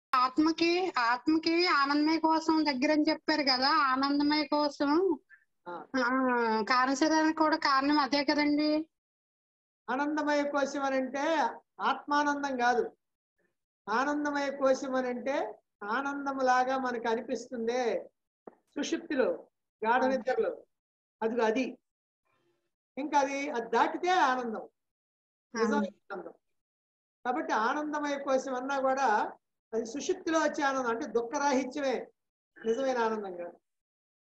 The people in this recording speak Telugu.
ఆత్మకి ఆత్మకి ఆనందమయ కోసం దగ్గర అని చెప్పారు కదా ఆనందమయ కోసం ఆ. ఆ, కారణశరీరానికి కూడా కారణం అదే కదండి ఆనందమయ కోశం అని అంటే ఆత్మానందం కాదు ఆనందమయ కోశం అని అంటే ఆనందములాగా మనకు అనిపిస్తుందే సుషుప్తిలో గాఢ నిద్రలో అది అది ఇంకా అది అది దాటితే ఆనందం నిజమైన ఆనందం కాబట్టి ఆనందమయ కోశం అన్నా కూడా అది సుషుప్తిలో వచ్చే ఆనందం అంటే దుఃఖరాహిత్యమే నిజమైన ఆనందం కాదు